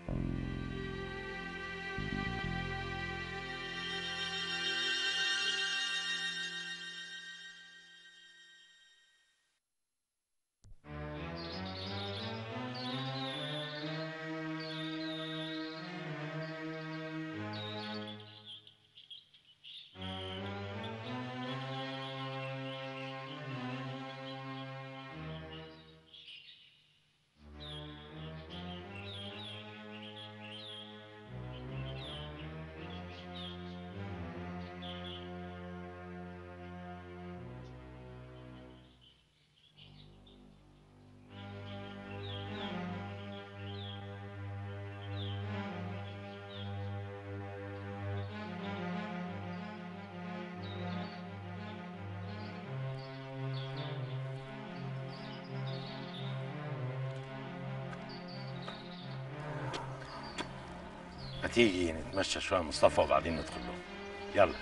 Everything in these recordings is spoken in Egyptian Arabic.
ما تيجي نتمشى شويه مصطفى وبعدين ندخل له يلا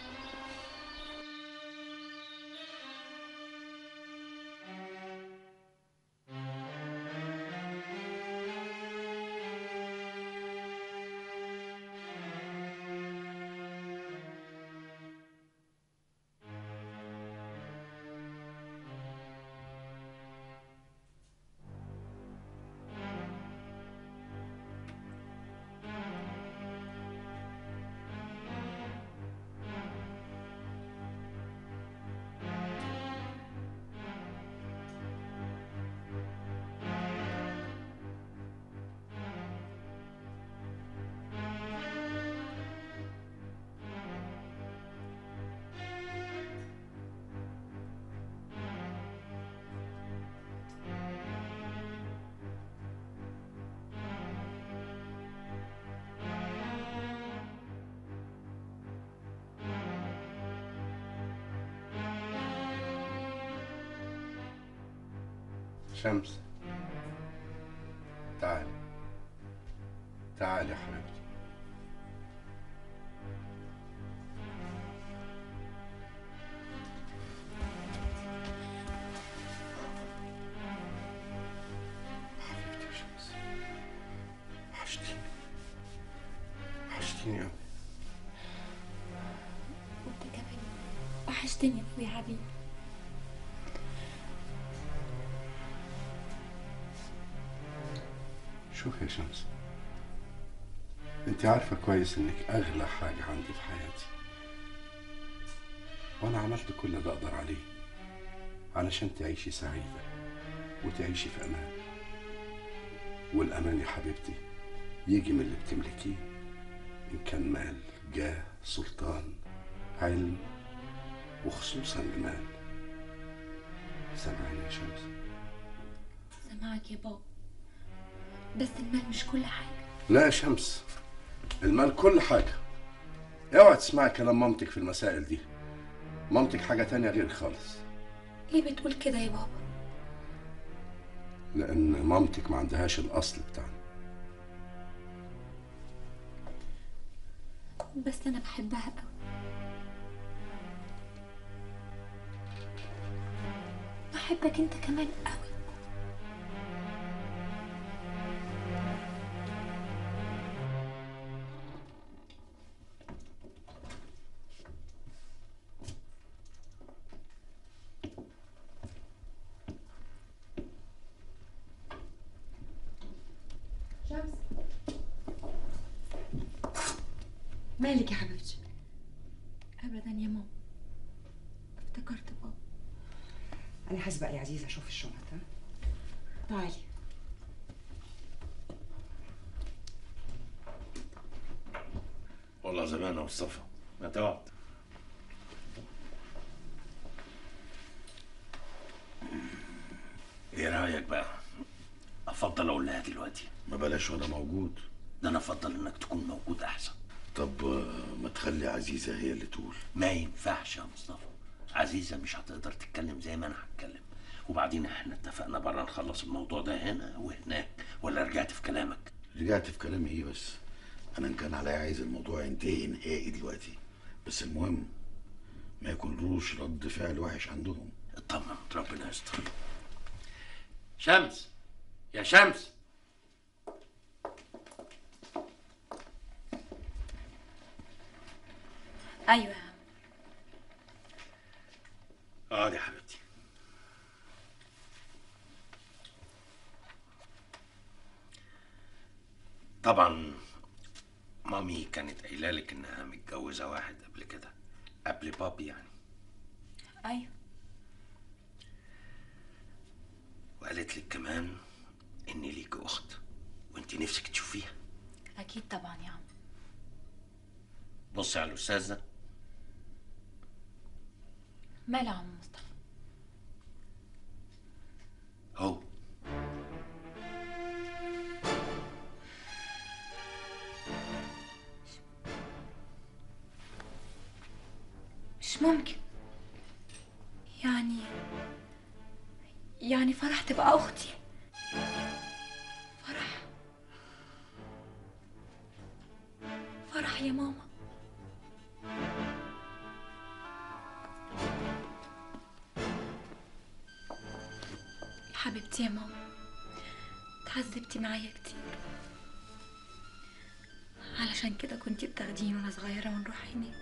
شمس تعالي تعالي يا حبيبتي حبيبتي يا شمس وحشتيني وحشتيني أوي وانت كمان وحشتني قوي يا حبيبي شوف يا شمس انت عارفة كويس انك اغلى حاجة عندي في حياتي وانا عملت كل اللي اقدر عليه علشان تعيشي سعيدة وتعيشي في امان والامان يا حبيبتي يجي من اللي بتملكيه ان كان مال جاه سلطان علم وخصوصا المال سامعني يا شمس سامعك يا بابا بس المال مش كل حاجة لا يا شمس المال كل حاجة اوعى تسمعي كلام مامتك في المسائل دي مامتك حاجة تانية غير خالص ليه بتقول كده يا بابا لأن مامتك ما عندهاش الأصل بتاعنا بس أنا بحبها قوي بحبك أنت كمان قوي شمس مالك يا حبيبتي أبدا يا ماما افتكرت بابا انا هسبق يا عزيزه اشوف الشنط ها تعالي والله زمان يا مصطفى ما تقعد ايه رايك بقى افضل اقول لها دلوقتي ما بلاش وانا موجود ده انا افضل انك تكون موجود احسن طب آه، ما تخلي عزيزة هي اللي تقول ما ينفعش يا مصطفى عزيزة مش هتقدر تتكلم زي ما انا هتكلم وبعدين احنا اتفقنا بره نخلص الموضوع ده هنا وهناك ولا رجعت في كلامك رجعت في كلامي ايه بس انا ان كان عليا عايز الموضوع ينتهي نهائي دلوقتي بس المهم ما يكونلوش رد فعل وحش عندهم اطمن ربنا يستر شمس يا شمس ايوه يا عم اقعدي يا حبيبتي طبعا مامي كانت قايله لك انها متجوزه واحد قبل كده قبل بابي يعني ايوه وقالت لك كمان ان ليك اخت وانت نفسك تشوفيها اكيد طبعا يا عم بصي على الاستاذ ده ماله يا عم مصطفى هو مش ممكن يعني يعني فرح تبقى اختي فرح فرح يا ماما يا حبيبتي يا ماما تعذبتي معايا كتير علشان كده كنتي بتاخديني وانا صغيرة ونروح هناك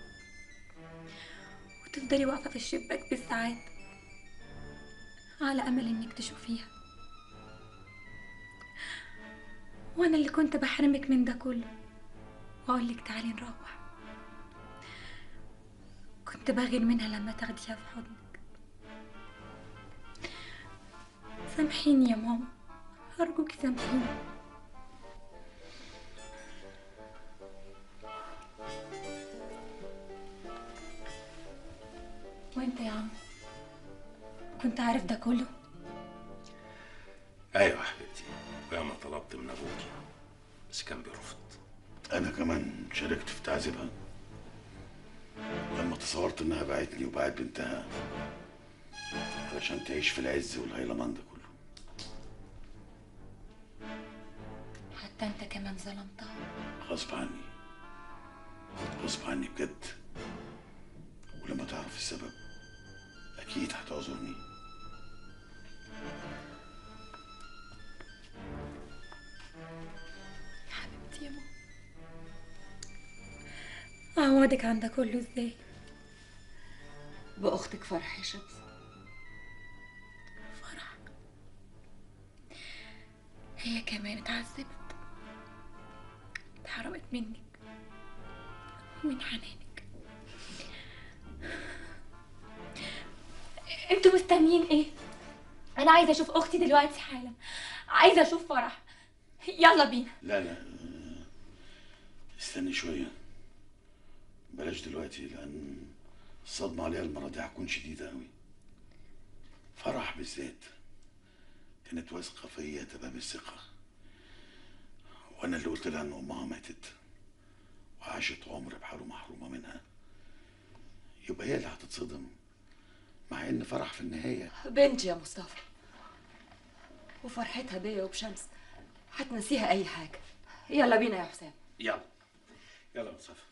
وتفضلي واقفة في الشباك بالساعات على أمل إنك تشوفيها وأنا اللي كنت بحرمك من ده كله وأقولك تعالي نروح كنت بغير منها لما تاخديها في حضنك سامحيني يا ماما أرجوك سامحيني وانت يا عم كنت عارف ده كله ايوه يا حبيبتي وياما طلبت من ابوكي بس كان بيرفض انا كمان شاركت في تعذيبها لما تصورت انها باعتني وباعت بنتها علشان تعيش في العز والهيلمان ده كله حتى انت كمان ظلمتها غصب عني غصب عني بجد ولما تعرف السبب اكيد هتعذرني يا حبيبتي يا ماما أعوضك عن ده كله ازاي باختك فرح يا شمس فرح هي كمان اتعذبت اتحرمت منك ومن حنانك انتوا مستنيين ايه انا عايزه اشوف اختي دلوقتي حالا عايزه اشوف فرح يلا بينا لا لا استني شوية بلاش دلوقتي لأن الصدمة عليها المرة دي هتكون شديدة أوي فرح بالذات كانت واثقة فيا تمام الثقة وأنا اللي قلت لها إن أمها ماتت وعاشت عمر بحاله محرومة منها يبقى هي اللي هتتصدم مع إن فرح في النهاية بنتي يا مصطفى وفرحتها بيا وبشمس هتنسيها اي حاجه يلا بينا يا حسام يلا يلا يا مصطفى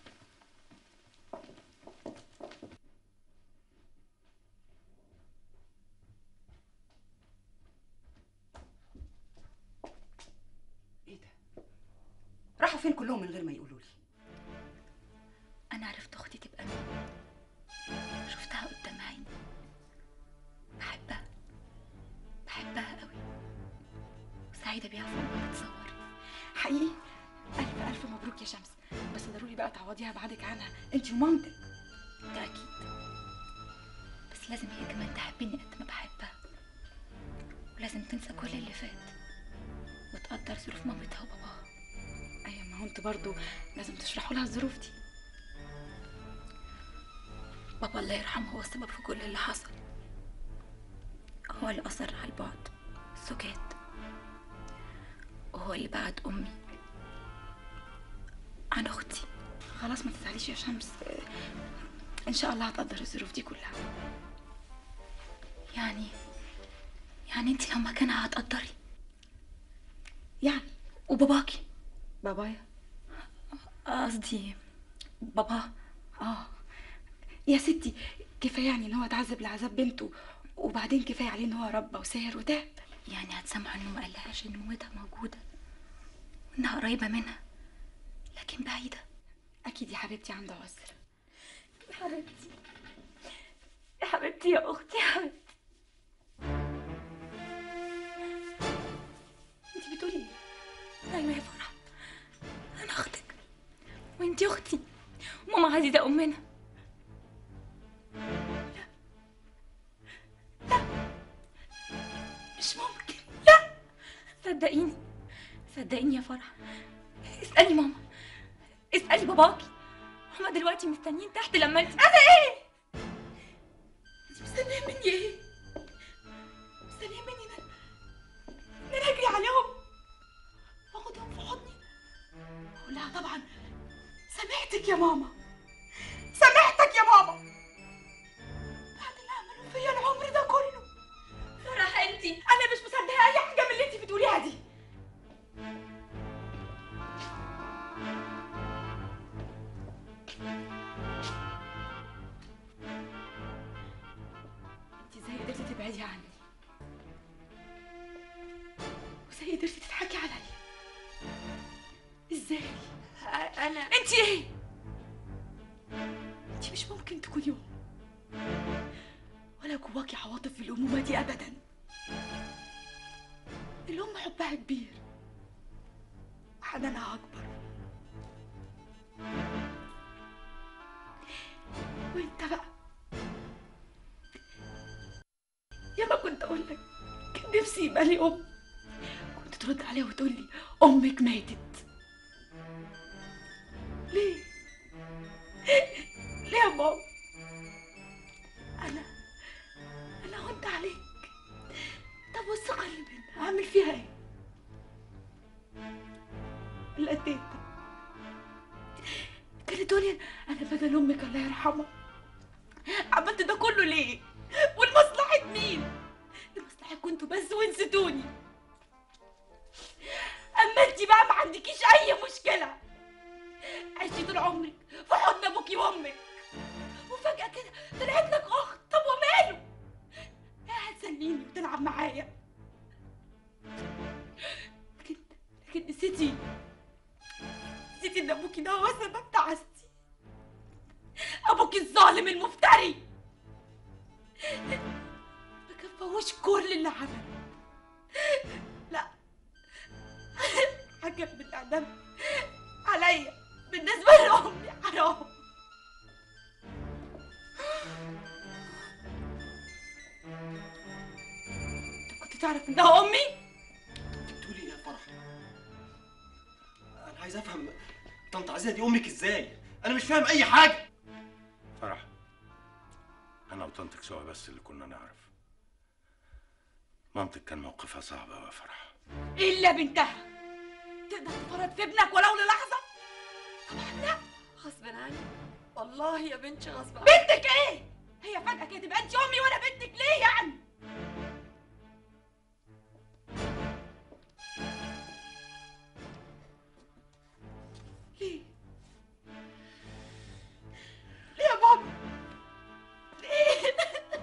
ايه ده راحوا فين كلهم من غير ما يقولوا لي انا عرفت اختي تبقى مين شفتها قدام عيني بحبها بحبها قوي وسعيده بيها فوق ما تتصوري حقيقي ألف ألف مبروك يا شمس بس ضروري بقى تعوضيها بعدك عنها انت ومامتك ده اكيد بس لازم هي كمان تحبني قد ما بحبها ولازم تنسى كل اللي فات وتقدر ظروف مامتها وباباها أيوة ما هو انت برضو لازم تشرحوا لها الظروف دي بابا الله يرحمه هو السبب في كل اللي حصل هو اللي أصر على البعد السكات وهو اللي بعد أمي عن أختي خلاص ما تزعليش يا شمس ان شاء الله هتقدر الظروف دي كلها يعني يعني انت لو مكانها هتقدري يعني وباباكي بابايا قصدي بابا اه يا ستي كفايه يعني ان هو اتعذب لعذاب بنته وبعدين كفايه عليه ان هو ربى وسهر وتعب يعني هتسامحه انه ما قالهاش ان مامتها موجودة وانها قريبة منها لكن بعيدة اكيد يا حبيبتي عنده عذر حبيبتي يا حبيبتي يا اختي يا حبيبتي انت بتقولي ايه ايوه يا فرح انا اختك وانتي اختي وماما عزيزه امنا لا لا مش ممكن لا صدقيني صدقيني يا فرح اسالي ماما اسالي باباكي هما دلوقتي مستنيين تحت لما انت انا ايه انت مستنيه مني ايه مستنيه مني ان ان انا اجري عليهم واخدهم في حضني اقول لها طبعا سامحتك يا ماما سامحتك يا ماما بعد اللي عملوه فيا العمر ده كله فرح انت انا مش مصدقه اي حاجه من اللي انت بتقوليها دي انت ازاي قدرتي تبعدي عني وازاي قدرتي تضحكي عليا ازاي انا انت ايه انت مش ممكن تكوني أم. ولا جواكي عواطف الامومه دي ابدا الام حبها كبير وحنانها اكبر وانت بقى ياما كنت اقول لك كان نفسي يبقى لي ام كنت ترد عليها وتقول لي امك ماتت ليه ليه يا ماما انا انا هنت عليك طب والثقه اللي بينا اعمل فيها ايه اللي اديت كانت تقولي انا بدل امك الله يرحمها عملت ده كله ليه والمصلحة مين المصلحة كنتوا بس ونسيتوني اما انت بقى ما عندكيش اي مشكلة عشتي طول عمرك في حضن ابوكي وامك وفجأة كده طلعت لك اخت طب وماله قاعد تسليني وتلعب معايا لكن لكن نسيتي نسيتي ان ابوكي ده هو سبب تعاستي ابوكي الظالم المفتري ما كفاهوش كل اللي عمله لا حكم بالاعدام عليا بالنسبه لامي حرام انت كنت تعرف انها امي انت بتقولي ايه يا فرح؟ انا عايز افهم طنط عزيزه دي امك ازاي؟ انا مش فاهم اي حاجه فرح انا وطنطك سوا بس اللي كنا نعرف مامتك كان موقفها صعب أوي يا فرح الا بنتها تقدر تفرط في ابنك ولو للحظه طبعا لا غصب عني والله يا بنتي غصب عني بنتك ايه هي فجاه كده تبقى انت امي وانا بنتك ليه يعني ليه ليه يا بابا ليه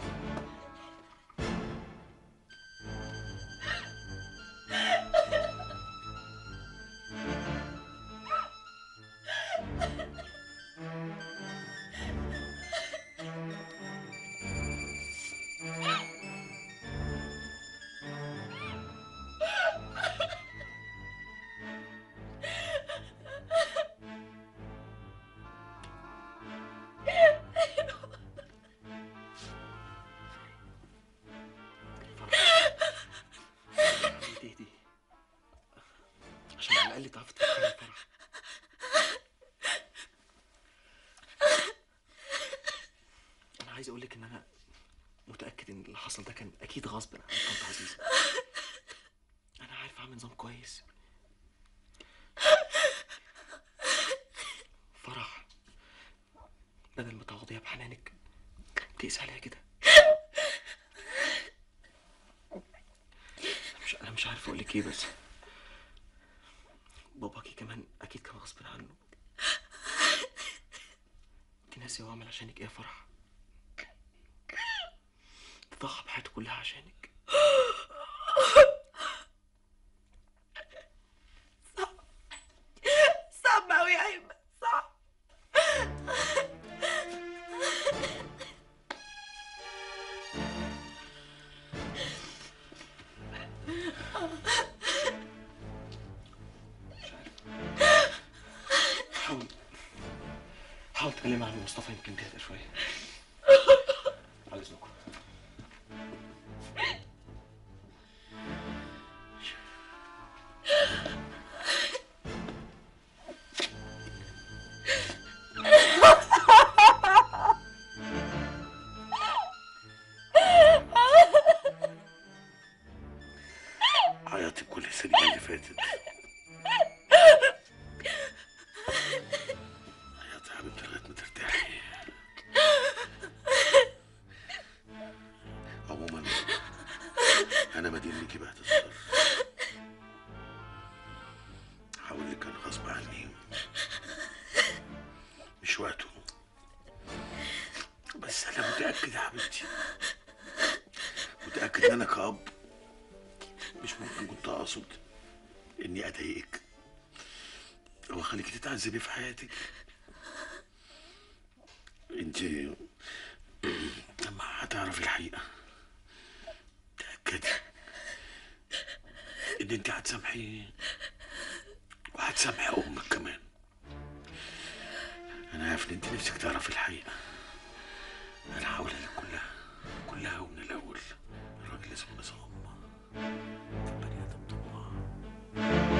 اهدي اهدي عشان على الاقل تعرفي تفكري يا فرح انا عايز اقول لك ان انا متاكد ان اللي حصل ده كان اكيد غصب عن طنط عزيزه انا عارف اعمل نظام كويس فرح بدل ما تعوضيها بحنانك تقسي عليها كده مش انا مش عارف اقول لك ايه بس باباكي كمان اكيد كان غصب عنه انت ناسي هو عمل عشانك ايه يا فرح ضحى بحياته كلها عشانك صعب قوي يا ايمن صعب حاول تكلمي عم مصطفى يمكن تهدى شويه على اذنكم عيطت كل السنين اللي فاتت عيطي يا حبيبتي لغايه ما ترتاحي عموما انا مدين ليكي باعتذار حاول كان غصب عني مش وقته بس انا متاكد يا حبيبتي متاكد ان انا كأب مش ممكن كنت اقصد اني اضايقك او اخليك تتعذبي في حياتك انت لما هتعرفي الحقيقه تاكدي ان انت هتسامحي وهتسامحي امك كمان انا عارف ان انت نفسك تعرفي الحقيقه انا هقولها لك كلها كلها ومن الاول الراجل اسمه نظام بني ادم طماع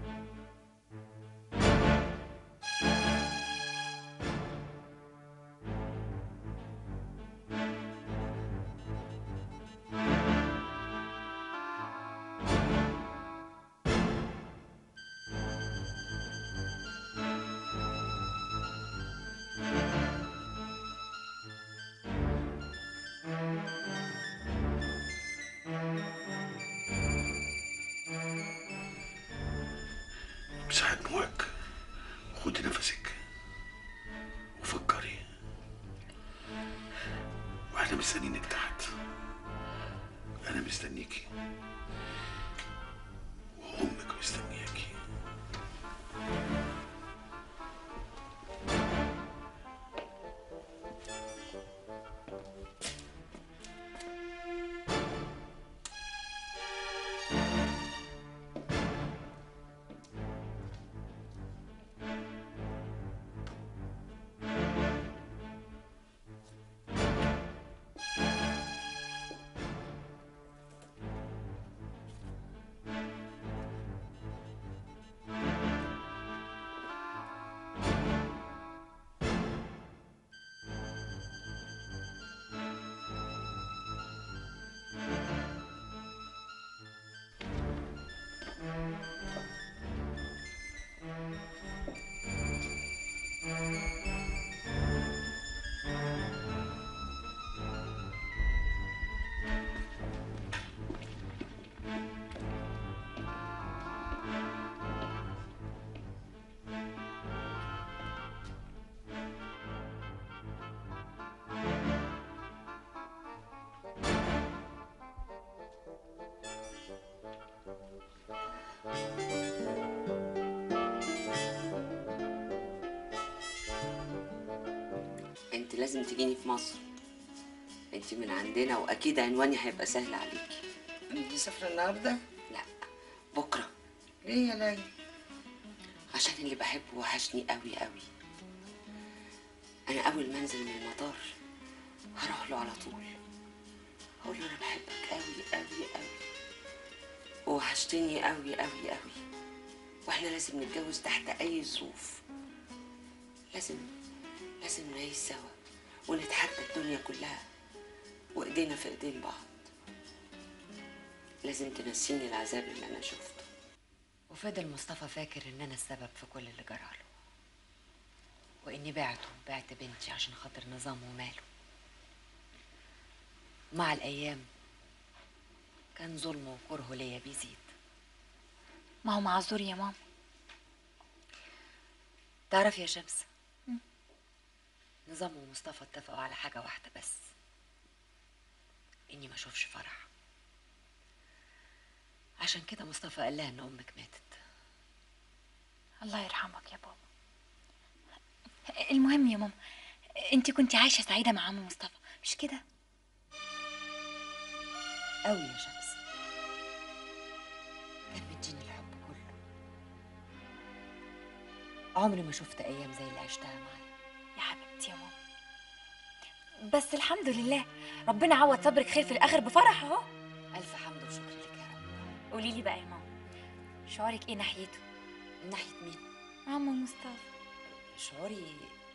مساحة دموعك خدي نفسك وفكري واحنا مستنيينك تحت انا مستنيكي وامك مستنياكي انت لازم تجيني في مصر انت من عندنا واكيد عنواني هيبقى سهل عليكي انت مسافرة النهاردة؟ لا بكره ليه يا ليلى؟ عشان اللي بحبه وحشني قوي قوي انا اول ما انزل من المطار هروح له على طول هقول له انا بحبك قوي قوي قوي ووحشتني قوي قوي قوي واحنا لازم نتجوز تحت اي ظروف لازم لازم نعيش سوا ونتحدى الدنيا كلها وايدينا في ايدين بعض لازم تنسيني العذاب اللي انا شفته وفضل مصطفى فاكر ان انا السبب في كل اللي جراله واني بعته بعت بنتي عشان خاطر نظامه وماله مع الايام كان ظلمه وكرهه ليا بيزيد ما هو معذور يا ماما تعرف يا شمس نظام ومصطفى اتفقوا على حاجة واحدة بس إني ما أشوفش فرح عشان كده مصطفى قال لها إن أمك ماتت الله يرحمك يا بابا المهم يا ماما انت كنت عايشه سعيده مع عم مصطفى مش كده أوي يا شمس كان مديني الحب كله عمري ما شفت أيام زي اللي عشتها معاه يا حبيبتي يا ماما بس الحمد لله ربنا عوض صبرك خير في الاخر بفرح اهو الف حمد وشكر لك يا رب قولي لي بقى يا ماما شعورك ايه ناحيته من ناحيه مين عمو مصطفى شعوري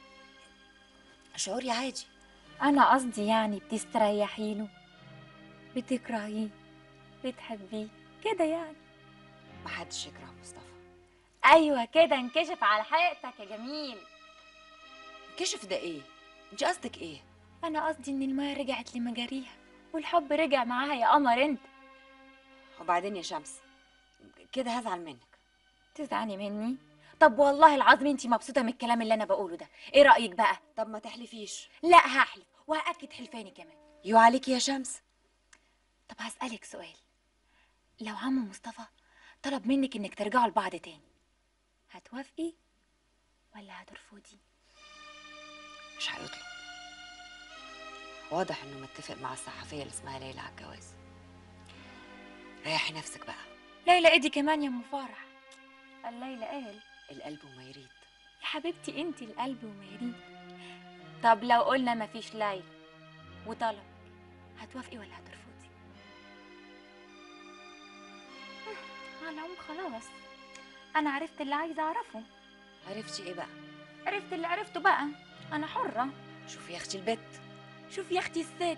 شعوري عادي انا قصدي يعني بتستريحي له بتكرهيه بتحبيه كده يعني محدش يكره مصطفى ايوه كده انكشف على حقيقتك يا جميل كشف ده ايه انت قصدك ايه انا قصدي ان المايه رجعت لمجاريها والحب رجع معاها يا قمر انت وبعدين يا شمس كده هزعل منك تزعلي مني طب والله العظيم انت مبسوطه من الكلام اللي انا بقوله ده ايه رايك بقى طب ما تحلفيش لا هحلف وهاكد حلفاني كمان يو عليك يا شمس طب هسالك سؤال لو عمو مصطفى طلب منك انك ترجعوا لبعض تاني هتوافقي ولا هترفضي مش هيطلب واضح انه متفق مع الصحفيه اللي اسمها ليلى على الجواز ريحي نفسك بقى ليلى ايدي كمان يا ام فرح قال ليلى قال القلب وما يريد يا حبيبتي انت القلب وما يريد طب لو قلنا مفيش ليلى وطلب هتوافقي ولا هترفضي على العموم خلاص انا عرفت اللي عايزه اعرفه عرفتي ايه بقى عرفت اللي عرفته بقى انا حره شوفي يا اختي البت شوفي يا اختي الست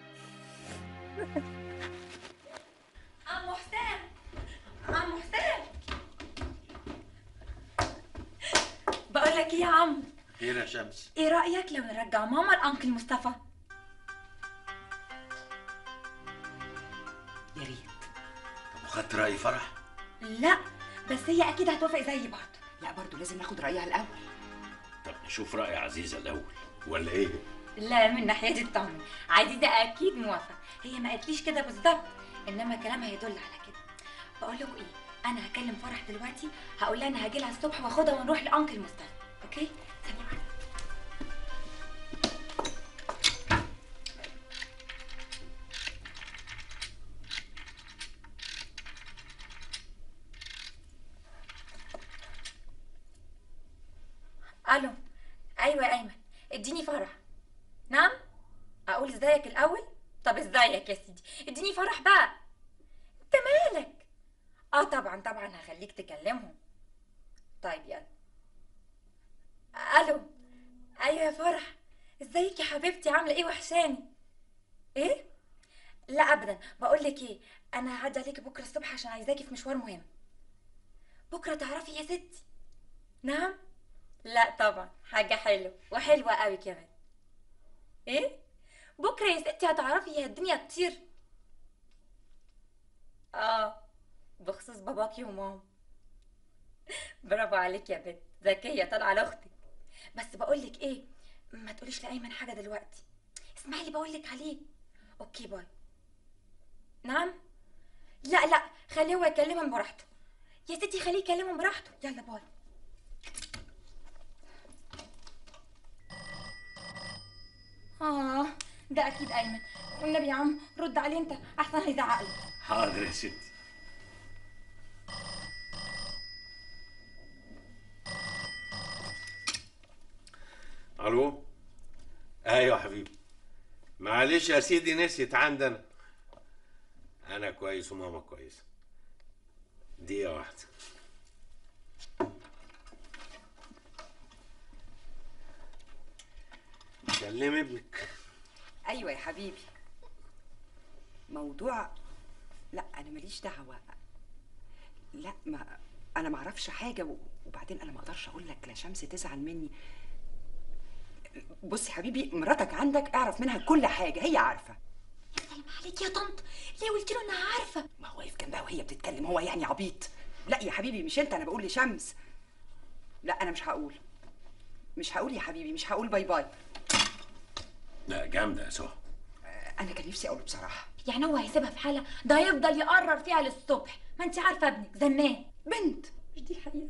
عمو حسام عمو حسام بقول لك ايه يا عم خير يا شمس ايه رايك لو نرجع ماما لانكل مصطفى يا ريت طب وخدت راي فرح لا بس هي اكيد هتوافق زيي برضه لا برضه لازم ناخد رايها الاول طب نشوف راي عزيزه الاول ولا ايه لا من ناحيه دي اطمن عزيزه اكيد موافقه هي ما قالتليش كده بالظبط انما كلامها يدل على كده بقول لكم ايه انا هكلم فرح دلوقتي هقول لها انا هاجي لها الصبح واخدها ونروح لانكل مصطفى اوكي ثانيه واحده الو ايوه يا ايمن اديني فرح نعم اقول ازيك الاول طب ازيك يا سيدي اديني فرح بقى انت مالك اه طبعا طبعا هخليك تكلمهم طيب يلا الو ايوه يا فرح ازيك يا حبيبتي عامله ايه وحشاني ايه لا ابدا بقول لك ايه انا هعدي عليكي بكره الصبح عشان عايزاكي في مشوار مهم بكره تعرفي يا ستي نعم لا طبعا حاجه حلوه وحلوه قوي كمان ايه بكره يا ستي هتعرفي يا الدنيا تطير اه بخصوص باباكي وماما برافو عليك يا بنت ذكيه طالعه لاختك بس بقول لك ايه ما تقوليش لايمن حاجه دلوقتي اسمعي اللي بقول لك عليه اوكي باي نعم لا لا خليه هو يكلمهم براحته يا ستي خليه يكلمهم براحته يلا باي اه ده اكيد ايمن والنبي يا عم رد عليه انت احسن هيزعق لي حاضر يا ستي الو ايوه يا حبيبي معلش يا سيدي نسيت عندنا انا كويس وماما كويسه دقيقه واحده كلم ابنك ايوه يا حبيبي موضوع لا انا ماليش دعوه لا ما انا ما اعرفش حاجه و- وبعدين انا ما اقدرش اقول لك لا شمس تزعل مني بص يا حبيبي مراتك عندك اعرف منها كل حاجه هي عارفه سلام عليك يا طنط ليه قلت له انها عارفه ما هو واقف جنبها وهي بتتكلم هو يعني عبيط لا يا حبيبي مش انت انا بقول لشمس لا انا مش هقول مش هقول يا حبيبي مش هقول باي باي لا جامده يا سهى انا كان نفسي اقوله بصراحه يعني هو هيسيبها في حالها ده هيفضل يقرر فيها للصبح ما انت عارفه ابنك زمان بنت مش دي حقيقه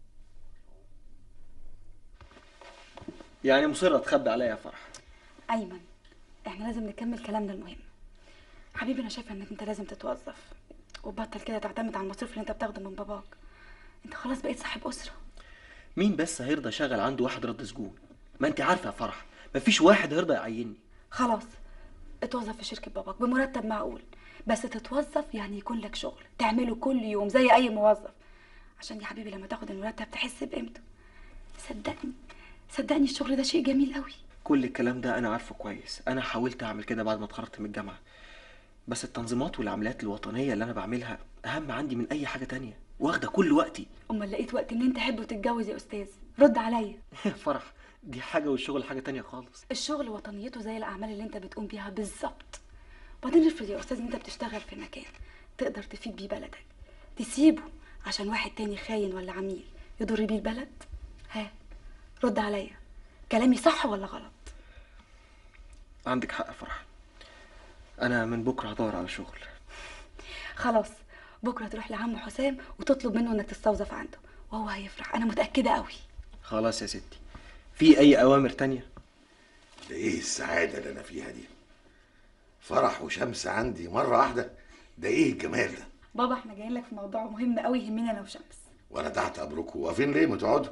يعني مصرة تخبي عليا يا فرح ايمن احنا لازم نكمل كلامنا المهم حبيبي انا شايفه انك انت لازم تتوظف وبطل كده تعتمد على المصروف اللي انت بتاخده من باباك انت خلاص بقيت صاحب اسره مين بس هيرضى يشغل عنده واحد رد سجون ما انت عارفه يا فرح مفيش واحد هيرضى يعيني خلاص اتوظف في شركة باباك بمرتب معقول بس تتوظف يعني يكون لك شغل تعمله كل يوم زي أي موظف عشان يا حبيبي لما تاخد المرتب تحس بقيمته صدقني صدقني الشغل ده شيء جميل قوي كل الكلام ده انا عارفه كويس انا حاولت اعمل كده بعد ما اتخرجت من الجامعه بس التنظيمات والعمليات الوطنيه اللي انا بعملها اهم عندي من اي حاجه تانية واخده كل وقتي أمال لقيت وقت إن أنت تحب وتتجوز يا أستاذ رد عليا فرح دي حاجه والشغل حاجه تانية خالص الشغل وطنيته زي الأعمال اللي أنت بتقوم بيها بالظبط وبعدين افرض يا أستاذ إن أنت بتشتغل في مكان تقدر تفيد بيه بلدك تسيبه عشان واحد تاني خاين ولا عميل يضر بيه البلد ها رد عليا كلامي صح ولا غلط عندك حق يا فرح انا من بكره هدور على شغل خلاص بكره تروح لعم حسام وتطلب منه انك تستوظف عنده وهو هيفرح انا متاكده قوي خلاص يا ستي في اي اوامر تانية ده ايه السعادة اللي انا فيها دي فرح وشمس عندي مرة واحدة ده ايه الجمال ده بابا احنا جايين لك في موضوع مهم قوي يهمني انا وشمس وانا تحت امركم واقفين ليه ما تقعدوا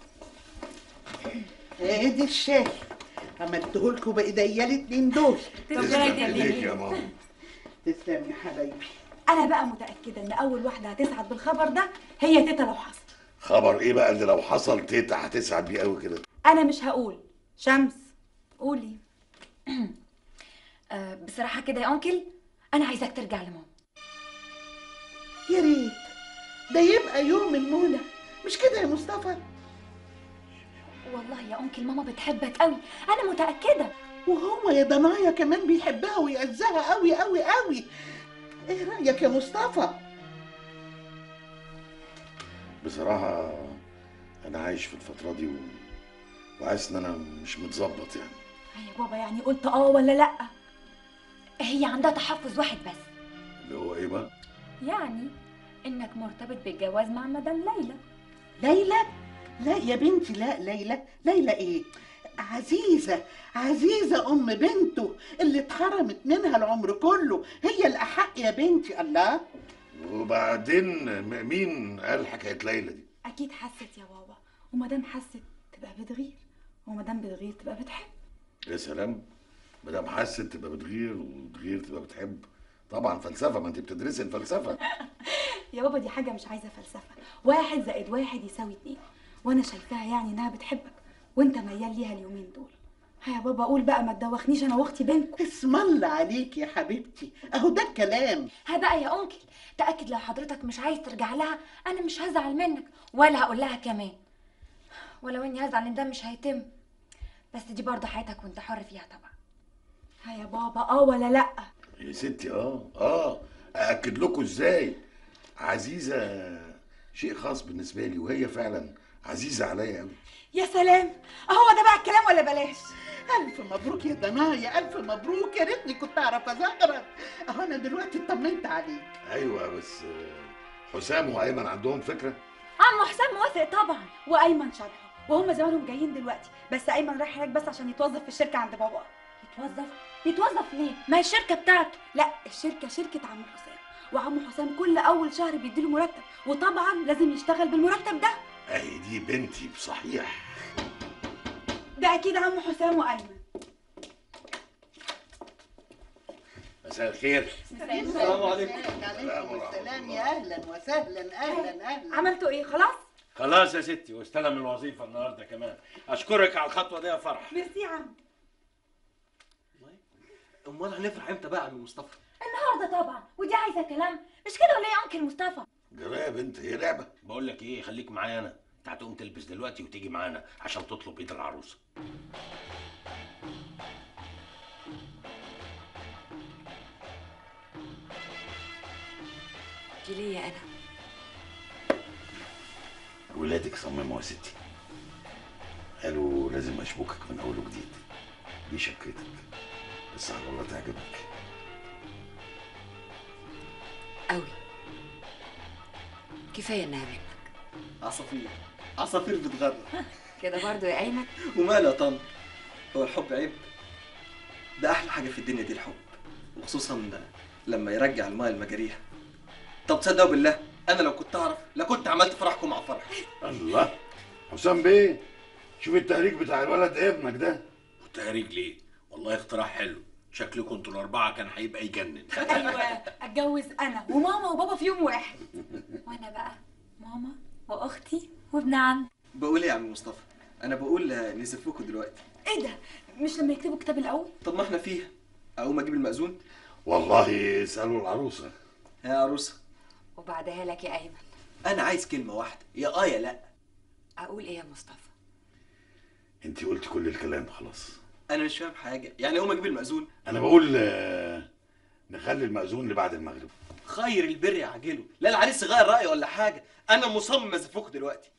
ادي الشاي عملته لكم بايديا الاتنين دول ربنا يديك يا ماما تسلم يا حبايبي انا بقى متاكده ان اول واحده هتسعد بالخبر ده هي تيتا لو حصل خبر ايه بقى اللي لو حصل تيتا هتسعد بيه قوي كده انا مش هقول شمس قولي آه بصراحة كده يا أنكل أنا عايزاك ترجع لماما يا ريت ده يبقى يوم المنى مش كده يا مصطفى والله يا أنكل ماما بتحبك قوي أنا متأكدة وهو يا ضنايا كمان بيحبها ويعزها قوي قوي قوي ايه رايك يا مصطفى بصراحة انا عايش في الفترة دي و... وحاسس ان انا مش متظبط يعني يا بابا يعني قلت اه ولا لا هي عندها تحفظ واحد بس اللي هو ايه بقى يعني إنك مرتبط بالجواز مع مدام ليلى ليلى لا يا بنتي لا ليلى ليلى ايه عزيزة عزيزة أم بنته اللي اتحرمت منها العمر كله هي الأحق يا بنتي الله وبعدين م- مين قال حكاية ليلى دي اكيد حست يا بابا ومادام حست تبقى بتغير ومادام بتغير تبقى بتحب يا سلام مدام حست تبقى بتغير وتغير تبقى بتحب طبعا فلسفة ما انت بتدرسي الفلسفة يا بابا دي حاجه مش عايزه فلسفه واحد زائد واحد يساوي اتنين وانا شايفاها يعني انها بتحبك وانت ميال ليها اليومين دول ها يا بابا قول بقى ما تدوخنيش انا واختي بينكم اسم الله عليك يا حبيبتي اهو ده الكلام ها بقى يا أنكل تأكد لو حضرتك مش عايز ترجع لها أنا مش هزعل منك ولا هقول لها كمان ولو إني هزعل إن ده مش هيتم بس دي برضه حياتك وأنت حر فيها طبعا ها يا بابا اه ولا لا يا ستي اه اه أأكد لكم ازاي عزيزة شيء خاص بالنسبة لي وهي فعلا عزيزة عليا قوي يا سلام اهو ده بقى الكلام ولا بلاش ألف مبروك يا ضنايا ألف مبروك يا ريتني كنت أعرف أزغرط أهو أنا دلوقتي اطمنت عليك ايوه بس آه، حسام وايمن عندهم فكرة عم حسام موافق طبعا وايمن شرحه وهم زمانهم جايين دلوقتي بس ايمن رايح هناك بس عشان يتوظف في الشركه عند بابا يتوظف يتوظف ليه ما هي الشركه بتاعته لا الشركه شركه عم حسام وعم حسام كل اول شهر بيديله مرتب وطبعا لازم يشتغل بالمرتب ده اهي دي بنتي بصحيح ده اكيد عم حسام وايمن مساء الخير السلام عليكم السلام يا أهلا وسهلا أهلا أهلا عملتوا ايه خلاص خلاص يا ستي واستلم الوظيفة النهاردة كمان أشكرك على الخطوة دي يا فرح ميرسي يا عم امال هنفرح امتى بقى يا عم مصطفى النهارده طبعا ودي عايزه كلام مش كده ولا ايه يا انكل مصطفى جرايه يا بنت هي لعبة بقول لك إيه خليك معايا أنا أنت هتقوم تلبس دلوقتي وتيجي معانا عشان تطلب إيد العروسة دي ليا انا ولادك صمموا يا ستي قالوا لازم اشبكك من اول وجديد دي شقتك بس على الله تعجبك قوي كفايه انها منك عصافير عصافير بتغرد كده برضو يا ايمن وماله يا طن هو الحب عيب ده احلى حاجه في الدنيا دي الحب وخصوصا لما يرجع الماء لمجاريها طب تصدقوا بالله انا لو كنت اعرف لكنت عملت فرحكم مع فرح الله حسام بيه شوف التهريج بتاع الولد ابنك ده والتهريج ليه والله اختراع حلو شكلكم انتوا الاربعه كان هيبقى يجنن ايوه اتجوز انا وماما وبابا في يوم واحد وانا بقى ماما واختي وابن عم بقول ايه يا عم مصطفى انا بقول آه، نزفوكوا دلوقتي ايه ده مش لما يكتبوا الكتاب الاول طب ما احنا فيها اقوم اجيب المأذون والله اسالوا العروسه يا عروسه وبعدها لك يا ايمن انا عايز كلمه واحده يا اه يا لا اقول ايه يا مصطفى انت قلت كل الكلام خلاص انا مش فاهم حاجه يعني اقوم اجيب المأذون انا بقول آه، نخلي المأذون لبعد المغرب خير البر يعجله لا العريس غير رأيه ولا حاجه انا مصمم ازفوكوا دلوقتي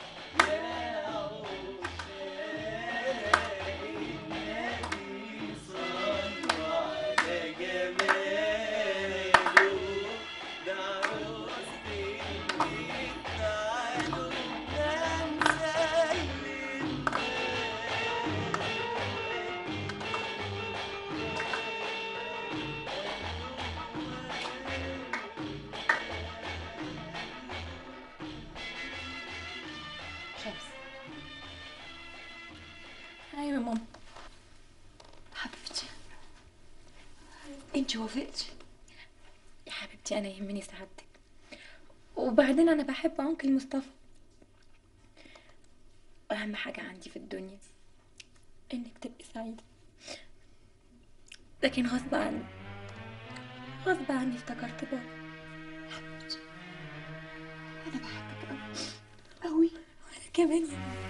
شمس ايوه يا ماما حبيبتي انت وافقتي يا حبيبتي انا يهمني سعادتك وبعدين انا بحب انكل مصطفى اهم حاجه عندي في الدنيا انك تبقي سعيده لكن غصب عني غصب عني افتكرت بابا انا بحبك قوي قوي وانا كمان يا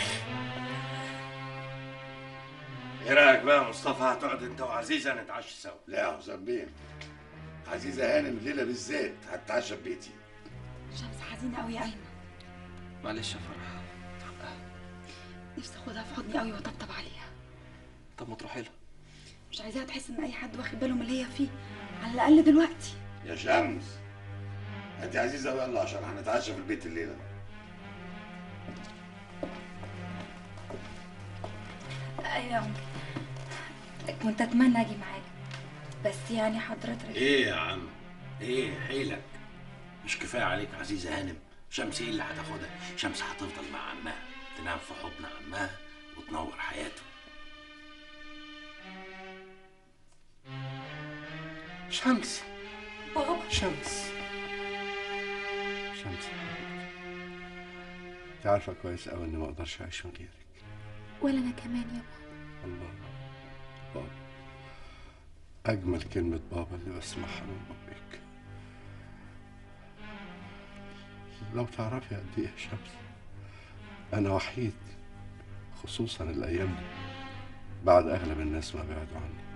ايه رايك بقى يا مصطفى هتقعد انت وعزيزه نتعشى سوا لا يا حسام بيه عزيزه هانم الليله بالذات هتتعشى في بيتي شمس حزينه قوي يا ايمن معلش يا فرح نفسي اخدها في حضني قوي واطبطب عليها طب ما تروحي لها مش عايزاها تحس ان اي حد واخد باله من اللي هي فيه على الاقل دلوقتي يا شمس هاتي عزيزه يلا عشان هنتعشى في البيت الليله ايوه يا أنكل. كنت اتمنى اجي معاك بس يعني حضرتك ايه يا عم ايه حيلك مش كفايه عليك عزيزه هانم شمس ايه اللي هتاخدها شمس هتفضل مع عمها تنام في حضن عمها وتنور حياته شمس بابا شمس شمس انت عارفه كويس قوي اني ما اقدرش اعيش من غيرك ولا انا كمان يا بابا الله بابا اجمل كلمه بابا اللي بسمعها من بابك لو تعرفي قد ايه يا شمس انا وحيد خصوصا الايام دي بعد اغلب الناس ما بعدوا عني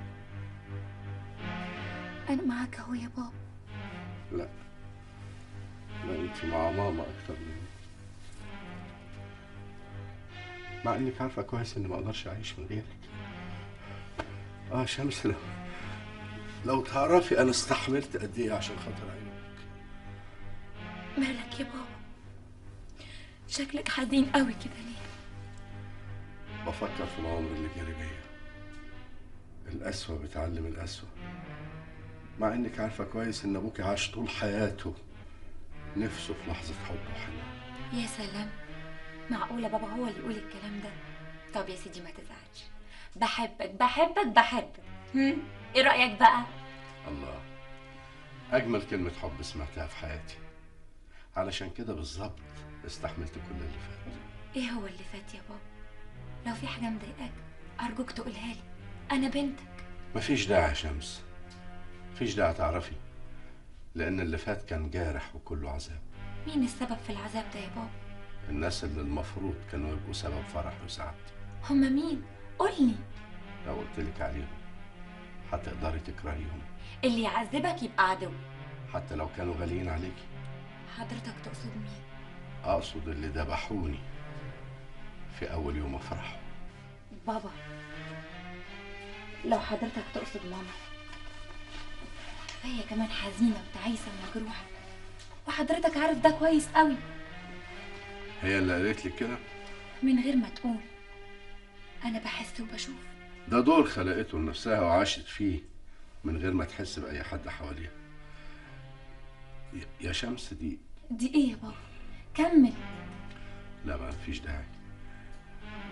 انا معاك اهو يا بابا لا لا انت مع ماما اكتر مني مع انك عارفه كويس اني ما اقدرش اعيش من غيرك اه شمس لو لو تعرفي انا استحملت قد ايه عشان خاطر عيونك مالك يا بابا شكلك حزين قوي كده ليه بفكر في العمر اللي جري بيا القسوة بتعلم القسوة مع انك عارفة كويس ان ابوكي عاش طول حياته نفسه في لحظة حب وحنان يا سلام معقولة بابا هو اللي يقول الكلام ده طب يا سيدي ما تزعلش بحبك بحبك بحبك هم؟ ايه رأيك بقى الله اجمل كلمة حب سمعتها في حياتي علشان كده بالظبط استحملت كل اللي فات ايه هو اللي فات يا بابا لو في حاجة مضايقاك ارجوك تقولها لي انا بنتك مفيش داعي يا شمس مفيش داعي تعرفي لان اللي فات كان جارح وكله عذاب مين السبب في العذاب ده يا بابا الناس اللي المفروض كانوا يبقوا سبب فرحي وسعادتي هما مين قولي لو قلت لك عليهم هتقدري تكرهيهم اللي يعذبك يبقى عدو حتى لو كانوا غاليين عليكي حضرتك تقصد مين اقصد اللي ذبحوني في اول يوم افرح بابا لو حضرتك تقصد ماما فهي كمان حزينة وتعيسة ومجروحة وحضرتك عارف ده كويس قوي هي اللي قالت لك كده من غير ما تقول أنا بحس وبشوف ده دور خلقته لنفسها وعاشت فيه من غير ما تحس بأي حد حواليها يا- يا شمس دي دي إيه يا بابا كمل لا ما فيش داعي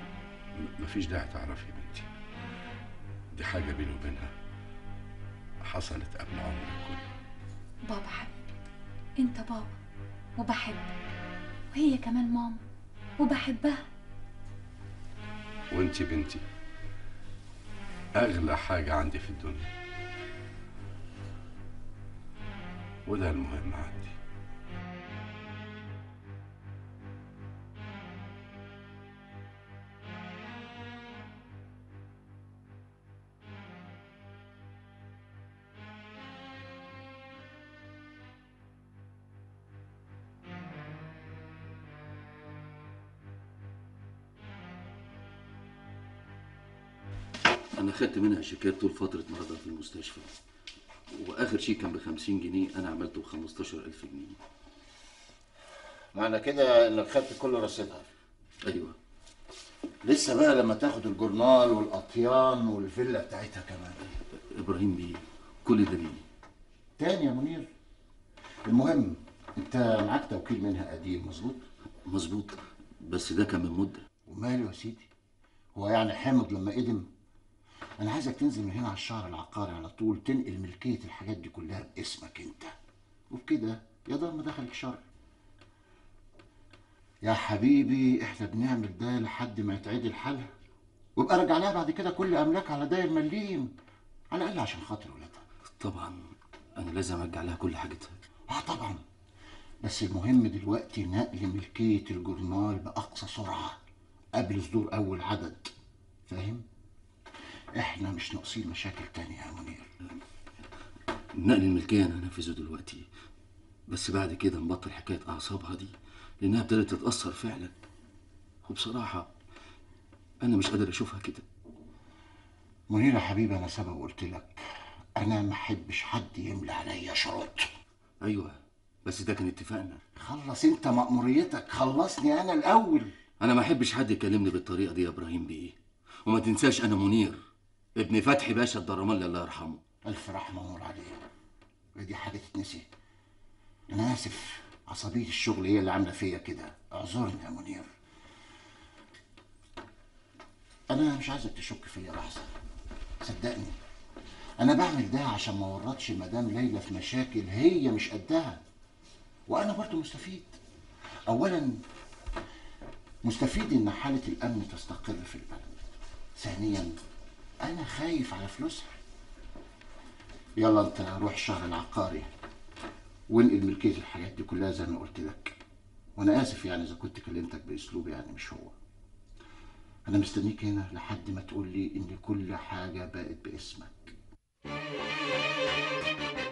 م- مفيش داعي تعرفي يا بنتي دي حاجة بيني وبينها حصلت قبل عمري كله بابا حبيبي انت بابا وبحبك وهي كمان ماما وبحبها وانتي بنتي أغلى حاجة عندي في الدنيا وده المهم عندي أنا خدت منها شيكات طول فترة مرضها في المستشفى وآخر شيك كان ب 50 جنيه أنا عملته ب 15000 جنيه معنى كده انك خدت كل رصيدها أيوه لسه بقى لما تاخد الجورنال والاطيان والفيلا بتاعتها كمان إبراهيم بيه كل ده ليه؟ تاني يا منير المهم انت معاك توكيل منها قديم مظبوط مظبوط بس ده كان من مدة وماله يا سيدي هو يعني حامض لما قدم انا عايزك تنزل من هنا على الشهر العقاري على طول تنقل ملكيه الحاجات دي كلها باسمك انت وبكده يا دار ما دخلك شر يا حبيبي احنا بنعمل ده لحد ما يتعدل حالها وابقى راجع لها بعد كده كل املاك على داير مليم على الاقل عشان خاطر ولادها طبعا أنا لازم أرجع لها كل حاجتها اه طبعا بس المهم دلوقتي نقل ملكيه الجورنال باقصى سرعه قبل صدور اول عدد فاهم احنا مش ناقصين مشاكل تانية يا منير نقل الملكية أنا هنفذه دلوقتي بس بعد كده نبطل حكاية أعصابها دي لأنها ابتدت تتأثر فعلا وبصراحة أنا مش قادر أشوفها كده منير يا حبيبي انا سبب قلت لك انا ما احبش حد يملى عليا شروط أيوه بس ده كان اتفاقنا خلص انت مأموريتك خلصني انا الاول أنا ما أحبش حد يكلمني بالطريقة دي يا إبراهيم بيه وما تنساش أنا منير ابن فتحي باشا الدرمالي الله يرحمه الف رحمه ونور عليه ودي حاجه تتنسي انا اسف عصبيه الشغل هي اللي عامله فيا كده اعذرني يا منير انا مش عايزك تشك فيا لحظه صدقني انا بعمل ده عشان ما ورطش مدام ليلى في مشاكل هي مش قدها وانا برضو مستفيد اولا مستفيد ان حاله الامن تستقر في البلد ثانيا انا خايف على فلوسها يلا انت روح الشهر العقاري وانقل ملكيه الحاجات دي كلها زي ما قلت لك وانا اسف يعني اذا كنت كلمتك باسلوب يعني مش هو انا مستنيك هنا لحد ما تقول لي ان كل حاجه بقت باسمك